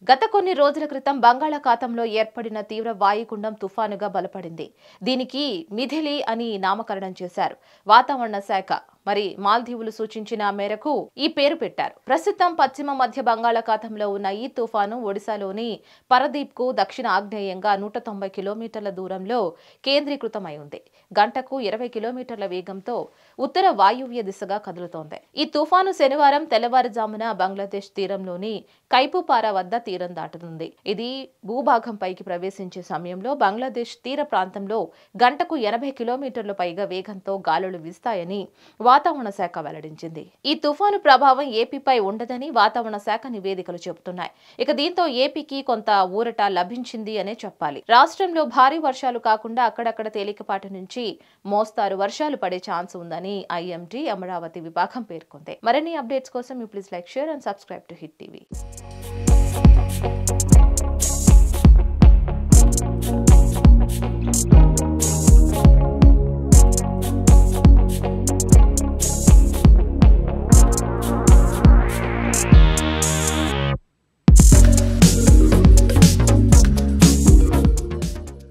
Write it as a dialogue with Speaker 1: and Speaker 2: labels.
Speaker 1: గత కొన్ని రోజుల క్రితం బంగాళాఖాతంలో ఏర్పడిన తీవ్ర వాయుగుండం తుఫానుగా బలపడింది దీనికి మిథిలి అని నామకరణం చేశారు వాతావరణ శాఖ మరి మాల్దీవులు సూచించిన మేరకు ఈ పేరు పెట్టారు ప్రస్తుతం పశ్చిమ మధ్య బంగాళాఖాతంలో ఉన్న ఈ తుఫాను ఒడిశాలోని పరదీప్ కు దక్షిణ ఆగ్నేయంగా నూట తొంభై కిలోమీటర్ల దూరంలో కేంద్రీకృతమై ఉంది గంటకు ఇరవై కిలోమీటర్ల వేగంతో ఉత్తర వాయువ్య దిశగా కదులుతోంది ఈ తుఫాను శనివారం తెల్లవారుజామున బంగ్లాదేశ్ తీరంలోని కైపుపారా వద్ద తీరం దాటుతుంది ఇది భూభాగంపైకి ప్రవేశించే సమయంలో బంగ్లాదేశ్ తీర ప్రాంతంలో గంటకు ఎనభై కిలోమీటర్ల పైగా వేగంతో గాలులు వీస్తాయని వాతావరణ శాఖ వెల్లడించింది ఈ తుఫాను ప్రభావం ఏపీపై ఉండదని వాతావరణ శాఖ నివేదికలు చెబుతున్నాయి ఇక దీంతో ఏపీకి కొంత ఊరట లభించింది అనే చెప్పాలి రాష్ట్రంలో భారీ వర్షాలు కాకుండా అక్కడక్కడ తేలికపాటి నుంచి మోస్తారు వర్షాలు పడే ఛాన్స్ ఉందని ఐఎండీ అమరావతి విభాగం పేర్కొంది మరిన్ని అప్డేట్స్ కోసం you please like share and subscribe to hit TV